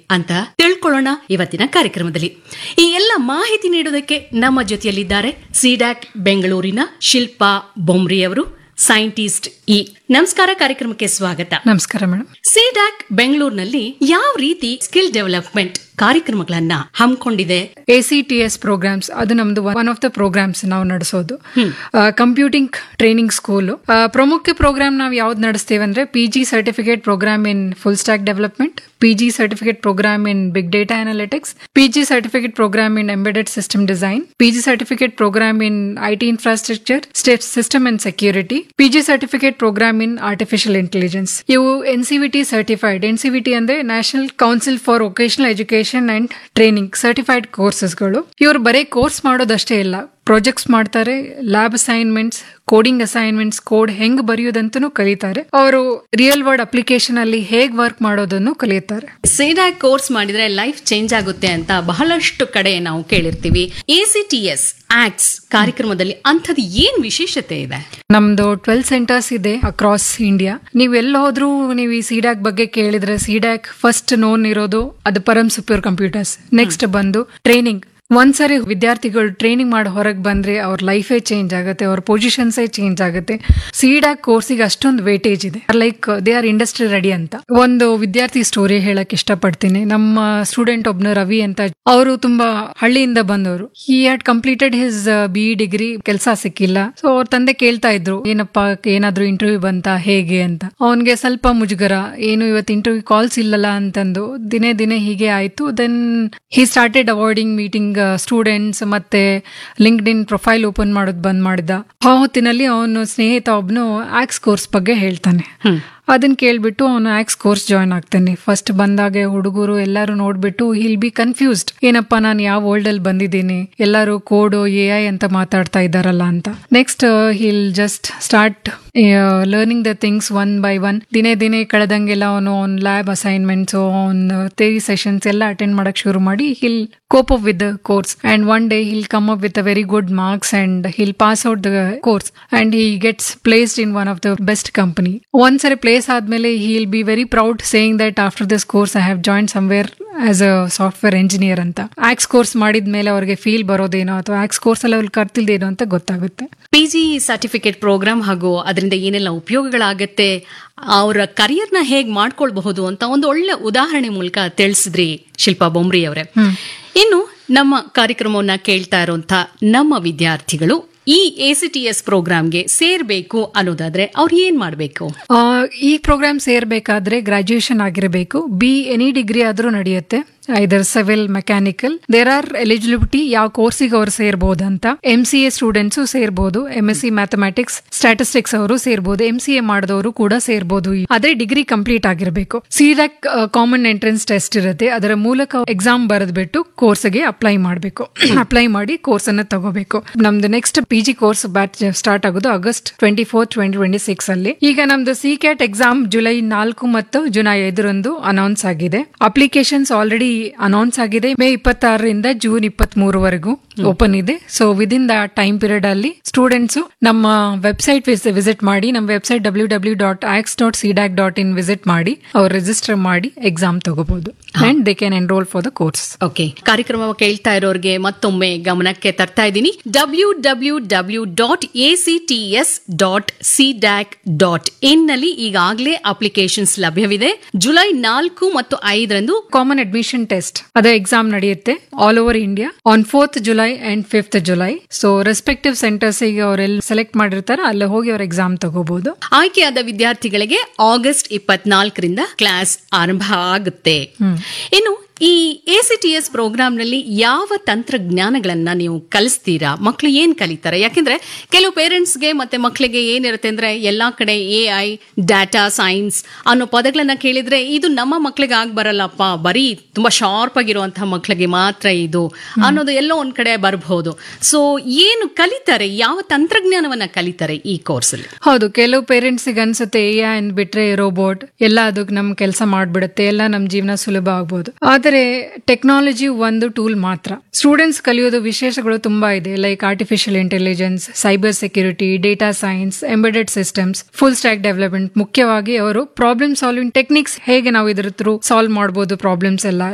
ಅಂತ ತಿಳ್ಕೊಳ್ಳೋಣ ಇವತ್ತಿನ ಕಾರ್ಯಕ್ರಮದಲ್ಲಿ ಈ ಎಲ್ಲ ಮಾಹಿತಿ ನೀಡೋದಕ್ಕೆ ನಮ್ಮ ಜೊತೆಯಲ್ಲಿದ್ದಾರೆ ಸಿಡ್ಯಾಕ್ ಬೆಂಗಳೂರಿನ ಶಿಲ್ಪಾ ಬೊಮ್ರಿ ಅವರು ಸೈಂಟಿಸ್ಟ್ ಈ ನಮಸ್ಕಾರ ಕಾರ್ಯಕ್ರಮಕ್ಕೆ ಸ್ವಾಗತ ನಮಸ್ಕಾರ ಮೇಡಮ್ ಸಿಡ್ಯಾಕ್ ಬೆಂಗಳೂರಿನಲ್ಲಿ ಯಾವ ರೀತಿ ಸ್ಕಿಲ್ ಡೆವಲಪ್ಮೆಂಟ್ ಕಾರ್ಯಕ್ರಮಗಳನ್ನ ಹಮ್ಮಿಕೊಂಡಿದೆ A C T S programmes ಅದು ನಮ್ದು ಒನ್ ಆಫ್ ದ ಪ್ರೋಗ್ರಾಮ್ಸ್ ನಾವು ನಡೆಸೋದು ಕಂಪ್ಯೂಟಿಂಗ್ ಟ್ರೈನಿಂಗ್ ಸ್ಕೂಲ್ ಪ್ರಮುಖ ಪ್ರೋಗ್ರಾಮ್ ನಾವು ಯಾವ್ದು ನಡೆಸ್ತೇವೆ ಅಂದ್ರೆ P G certificate programme in full stack development P G certificate programme in big data analytics P G certificate programme in embedded system design P G certificate programme in I T infrastructure step system and security P G certificate programme in artificial intelligence ಇವು N C V T certified N C V T ಅಂದ್ರೆ national council for vocational education and training certified ಕೋರ್ಸಸ್ಗಳು ಇವರು ಬರೀ course ಮಾಡೋದಷ್ಟೇ ಇಲ್ಲ projects ಮಾಡ್ತಾರೆ lab assignments coding assignments code ಹೆಂಗ್ ಬರೆಯೋದಂತನೂ ಕಲಿತಾರೆ ಅವರು ರಿಯಲ್ ವರ್ಡ್ ಅಪ್ಲಿಕೇಶನ್ ಅಲ್ಲಿ ಹೇಗ್ ವರ್ಕ್ ಮಾಡೋದನ್ನು ಕಲಿಯುತ್ತಾರೆ ಸೇಡಾಕ್ ಕೋರ್ಸ್ ಮಾಡಿದ್ರೆ ಲೈಫ್ ಚೇಂಜ್ ಆಗುತ್ತೆ ಅಂತ ಬಹಳಷ್ಟು ಕಡೆ ನಾವು ಕೇಳಿರ್ತೀವಿ ಎಸಿಟಿಎಸ್ ಆಕ್ಟ್ಸ್ ಕಾರ್ಯಕ್ರಮದಲ್ಲಿ ಅಂಥದ್ದು ಏನ್ ವಿಶೇಷತೆ ಇದೆ ನಮ್ದು ಟ್ವೆಲ್ ಸೆಂಟರ್ಸ್ ಇದೆ ಅಕ್ರಾಸ್ ಇಂಡಿಯಾ ನೀವ್ ಎಲ್ಲಿ ಹೋದ್ರೂ ನೀವು ಈ ಸಿಡ್ಯಾಕ್ ಬಗ್ಗೆ ಕೇಳಿದ್ರೆ ಸಿಡ್ಯಾಕ್ ಫಸ್ಟ್ ನೋನ್ ಇರೋದು ಅದು ಪರಂ ಸುಪ್ಯೂರ್ ಕಂಪ್ಯೂಟರ್ಸ್ ನೆಕ್ಸ್ಟ್ ಬಂದು ಟ್ರೈನಿಂಗ್ ಒಂದ್ಸರಿ ವಿದ್ಯಾರ್ಥಿಗಳು ಟ್ರೈನಿಂಗ್ ಮಾಡಿ ಹೊರಗೆ ಬಂದ್ರೆ ಅವ್ರ ಲೈಫೇ ಚೇಂಜ್ ಆಗುತ್ತೆ ಅವ್ರ ಪೊಸಿಷನ್ಸೇ ಚೇಂಜ್ ಆಗುತ್ತೆ ಸಿಡ್ಯಾಕ್ ಕೋರ್ಸಿಗೆ ಅಷ್ಟೊಂದು ವೇಟೇಜ್ ಇದೆ like they are industry ready ಅಂತ ಒಂದು ವಿದ್ಯಾರ್ಥಿ ಸ್ಟೋರಿ ಹೇಳಕ್ ಇಷ್ಟಪಡ್ತೀನಿ ನಮ್ಮ ಸ್ಟೂಡೆಂಟ್ ಒಬ್ನ ರವಿ ಅಂತ ಅವರು ತುಂಬಾ ಹಳ್ಳಿಯಿಂದ ಬಂದವರು he had completed his B degree ಕೆಲಸ ಸಿಕ್ಕಿಲ್ಲ ಸೊ ಅವ್ರ ತಂದೆ ಕೇಳ್ತಾ ಇದ್ರು ಏನಪ್ಪಾ ಏನಾದ್ರೂ ಇಂಟರ್ವ್ಯೂ ಬಂತ ಹೇಗೆ ಅಂತ ಅವನ್ಗೆ ಸ್ವಲ್ಪ ಮುಜುಗರ ಏನು ಇವತ್ತು ಇಂಟರ್ವ್ಯೂ ಕಾಲ್ಸ್ ಇಲ್ಲಲ್ಲ ಅಂತಂದು ದಿನೇ ದಿನೇ ಹೀಗೆ ಆಯ್ತು then he started avoiding meeting students ಮತ್ತೆ ಲಿಂಕ್ಡ್ ಇನ್ ಪ್ರೊಫೈಲ್ ಓಪನ್ ಮಾಡೋದು ಬಂದ್ ಮಾಡಿದ ಆ ಹೊತ್ತಿನಲ್ಲಿ ಅವನು ಸ್ನೇಹಿತ ಒಬ್ನು ಆಕ್ಸ್ ಕೋರ್ಸ್ ಬಗ್ಗೆ ಹೇಳ್ತಾನೆ ಅದನ್ನ ಕೇಳ್ಬಿಟ್ಟು ಅವನು ಆಕ್ಸ್ ಕೋರ್ಸ್ ಜಾಯ್ನ್ ಆಗ್ತಾನೆ ಫಸ್ಟ್ ಬಂದಾಗೆ ಹುಡುಗರು ಎಲ್ಲರೂ ನೋಡ್ಬಿಟ್ಟು ಹಿಲ್ ಬಿ ಕನ್ಫ್ಯೂಸ್ಡ್ ಏನಪ್ಪಾ ನಾನು ಯಾವ ವರ್ಲ್ಡ್ ಅಲ್ಲಿ ಬಂದಿದ್ದೀನಿ ಎಲ್ಲರೂ ಕೋಡು ಎ ಐ ಅಂತ ಮಾತಾಡ್ತಾ ಇದ್ದಾರಲ್ಲ ಅಂತ next he'll just start learning the things one by one ದಿನೇ ದಿನೇ ಕಳೆದಂಗೆಲ್ಲ ಅವನು ಅವ್ನ ಲ್ಯಾಬ್ ಅಸೈನ್ಮೆಂಟ್ಸ್ ಅವ್ನ ಥೇರಿ ಸೆಷನ್ಸ್ ಎಲ್ಲ ಅಟೆಂಡ್ ಮಾಡಕ್ ಶುರು ಮಾಡಿ he'll cope up with the course and one day he'll come up with a very good marks and he'll pass out the course and he gets placed in one of the best company ಒಂದ್ಸರಿ place ಆದ್ಮೇಲೆ he'll be very proud saying that after this course I have join somewhere as a software engineer ಅಂತ ಆಕ್ಸ್ course ಮಾಡಿದ್ಮೇಲೆ ಅವ್ರಿಗೆ feel ಬರೋದೇನೋ ಅಥವಾ axe course ಅಲ್ಲಿ ಅವ್ರಿಗೆ ಕರ್ತಿಲ್ದೇನೋ ಅಂತ ಗೊತ್ತಾಗುತ್ತೆ ಪಿಜಿ ಸರ್ಟಿಫಿಕೇಟ್ ಪ್ರೋಗ್ರಾಮ್ ಹಾಗೂ ಅದರಿಂದ ಏನೆಲ್ಲ ಉಪಯೋಗಗಳಾಗತ್ತೆ ಅವರ ಕರಿಯರ್ನ ಹೇಗ್ ಮಾಡ್ಕೊಳ್ಬಹುದು ಅಂತ ಒಂದು ಒಳ್ಳೆ ಉದಾಹರಣೆ ಮೂಲಕ ತಿಳಿಸಿದ್ರಿ ಶಿಲ್ಪಾ ಬೊಮ್ರಿ ಅವರೇ ಇನ್ನು ನಮ್ಮ ಕಾರ್ಯಕ್ರಮವನ್ನ ಕೇಳ್ತಾ ಇರುವಂತ ನಮ್ಮ ವಿದ್ಯಾರ್ಥಿಗಳು ಈ ಎಸಿಟಿಎಸ್ ಪ್ರೋಗ್ರಾಮ್ಗೆ ಸೇರ್ಬೇಕು ಅನ್ನೋದಾದ್ರೆ ಅವ್ರು ಏನ್ ಮಾಡ್ಬೇಕು ಆ, ಈ ಪ್ರೋಗ್ರಾಮ್ ಸೇರ್ಬೇಕಾದ್ರೆ ಗ್ರಾಜುಯೇಷನ್ ಆಗಿರಬೇಕು ಬಿ ಎನಿ ಡಿಗ್ರಿ ಆದ್ರೂ ನಡೆಯುತ್ತೆ either civil mechanical there are eligibility ಯಾವ ಕೋರ್ಸಿಗೆ ಅವ್ರು ಸೇರ್ಬೋದಂತ ಎಂ ಸಿ ಎ ಸ್ಟೂಡೆಂಟ್ಸ್ ಸೇರ್ಬೋದು M S C mathematics statistics ಅವರು ಸೇರ್ಬೋದು ಎಂ ಸಿ ಎ ಮಾಡಿದವರು ಕೂಡ ಸೇರ್ಬೋದು ಆದ್ರೆ ಡಿಗ್ರಿ ಕಂಪ್ಲೀಟ್ ಆಗಿರಬೇಕು ಸಿಡಾಕ್ ಕಾಮನ್ ಎಂಟ್ರೆನ್ಸ್ ಟೆಸ್ಟ್ ಇರುತ್ತೆ ಅದರ ಮೂಲಕ ಎಕ್ಸಾಮ್ ಬರೆದ್ಬಿಟ್ಟು ಕೋರ್ಸ್ಗೆ ಅಪ್ಲೈ ಮಾಡಬೇಕು ಅಪ್ಲೈ ಮಾಡಿ ಕೋರ್ಸ್ ಅನ್ನ ತಗೋಬೇಕು ನಮ್ದು next P G course batch start ಆಗೋದು August twenty four twenty twenty six ಅಲ್ಲಿ ಈಗ ನಮ್ದು ಸಿ ಕ್ಯಾಟ್ ಎಕ್ಸಾಮ್ ಜುಲೈ ನಾಲ್ಕು ಮತ್ತು ಜುಲೈ ಐದರಂದು ಅನೌನ್ಸ್ ಆಗಿದೆ ಅಪ್ಲಿಕೇಶನ್ಸ್ ಆಲ್ರೆಡಿ ಅನೌನ್ಸ್ ಆಗಿದೆ ಮೇ ಇಪ್ಪತ್ತಾರರಿಂದ ಜೂನ್ ಇಪ್ಪತ್ತ್ ಮೂರವರೆಗೂ ಓಪನ್ ಇದೆ so within the time period ಅಲ್ಲಿ ಸ್ಟೂಡೆಂಟ್ಸ್ ನಮ್ಮ ವೆಬ್ಸೈಟ್ ವಿಸಿಟ್ ಮಾಡಿ ನಮ್ಮ ವೆಬ್ಸೈಟ್ ಡಬ್ಲ್ಯೂ ಡಬ್ಲ್ಯೂ ಡಾಟ್ ಆಕ್ಸ್ dot CDAC dot in visit ಮಾಡಿ ಅವ್ರು ರಿಜಿಸ್ಟರ್ ಮಾಡಿ ಎಕ್ಸಾಮ್ ತಗೋಬಹುದು and they can enrol for the course okay ಕಾರ್ಯಕ್ರಮ ಕೇಳ್ತಾ ಇರೋರಿಗೆ ಮತ್ತೊಮ್ಮೆ ಗಮನಕ್ಕೆ ತರ್ತಾ ಇದ್ದೀನಿ W W W dot A C T S dot CDAC dot in ನಲ್ಲಿ ಈಗಾಗಲೇ ಅಪ್ಲಿಕೇಶನ್ಸ್ ಲಭ್ಯವಿದೆ ಜುಲೈ ನಾಲ್ಕು ಮತ್ತು ಐದರಂದು ಕಾಮನ್ ಅಡ್ಮಿಷನ್ ಟೆಸ್ಟ್ ಅದ ಎಕ್ಸಾಮ್ ನಡೆಯುತ್ತೆ all over India on fourth July and fifth July so respective centres ಗೆ ಅವರೆಲ್ಲ ಸೆಲೆಕ್ಟ್ ಮಾಡಿರ್ತಾರೆ ಅಲ್ಲಿ ಹೋಗಿ ಅವ್ರ ಎಕ್ಸಾಮ್ ತಗೋಬಹುದು ಆಯ್ಕೆಯಾದ ವಿದ್ಯಾರ್ಥಿಗಳಿಗೆ ಆಗಸ್ಟ್ ಇಪ್ಪತ್ನಾಲ್ಕರಿಂದ ಕ್ಲಾಸ್ ಆರಂಭ ಆಗುತ್ತೆ ಇನ್ನು ಈ ಎಸಿಟಿಎಸ್ ಪ್ರೋಗ್ರಾಂನಲ್ಲಿ ಯಾವ ತಂತ್ರಜ್ಞಾನಗಳನ್ನ ನೀವು ಕಲಿಸ್ತೀರಾ ಮಕ್ಕಳು ಏನ್ ಕಲಿತಾರೆ ಯಾಕೆಂದ್ರೆ ಕೆಲವು ಪೇರೆಂಟ್ಸ್ಗೆ ಮತ್ತೆ ಮಕ್ಕಳಿಗೆ ಏನಿರುತ್ತೆ ಅಂದ್ರೆ ಎಲ್ಲಾ ಕಡೆ ಎ ಐ ಡಾಟಾ ಸೈನ್ಸ್ ಅನ್ನೋ ಪದಗಳನ್ನ ಕೇಳಿದ್ರೆ ಇದು ನಮ್ಮ ಮಕ್ಕಳಿಗೆ ಆಗ್ ಬರಲ್ಲಪ್ಪ ಬರೀ ತುಂಬಾ ಶಾರ್ಪ್ ಆಗಿರುವಂತಹ ಮಕ್ಕಳಿಗೆ ಮಾತ್ರ ಇದು ಅನ್ನೋದು ಎಲ್ಲೋ ಒಂದ್ ಕಡೆ ಬರಬಹುದು ಸೊ ಏನು ಕಲಿತಾರೆ ಯಾವ ತಂತ್ರಜ್ಞಾನವನ್ನ ಕಲಿತಾರೆ ಈ ಕೋರ್ಸ್ ಅಲ್ಲಿ ಹೌದು ಕೆಲವು ಪೇರೆಂಟ್ಸ್ ಅನ್ಸುತ್ತೆ ಎ ಅನ್ ಬಿಟ್ರೆ ರೋಬೋಟ್ ಎಲ್ಲ ಅದಕ್ಕೆ ನಮ್ ಕೆಲಸ ಮಾಡ್ಬಿಡುತ್ತೆ ಎಲ್ಲ ನಮ್ ಜೀವನ ಸುಲಭ ಆಗ್ಬೋದು ಆದರೆ ಟೆಕ್ನಾಲಜಿ ಒಂದು ಟೂಲ್ ಮಾತ್ರ ಸ್ಟೂಡೆಂಟ್ಸ್ ಕಲಿಯೋದು ವಿಶೇಷಗಳು ತುಂಬಾ ಇದೆ like artificial intelligence cyber security data science embedded systems full stack development ಮುಖ್ಯವಾಗಿ ಅವರು ಪ್ರಾಬ್ಲಮ್ ಸಾಲ್ವಿಂಗ್ ಟೆಕ್ನಿಕ್ಸ್ ಹೇಗೆ ನಾವು ಇದ್ರ ಥ್ರೂ ಸಾಲ್ವ್ ಮಾಡಬಹುದು ಪ್ರಾಬ್ಲಮ್ಸ್ ಎಲ್ಲ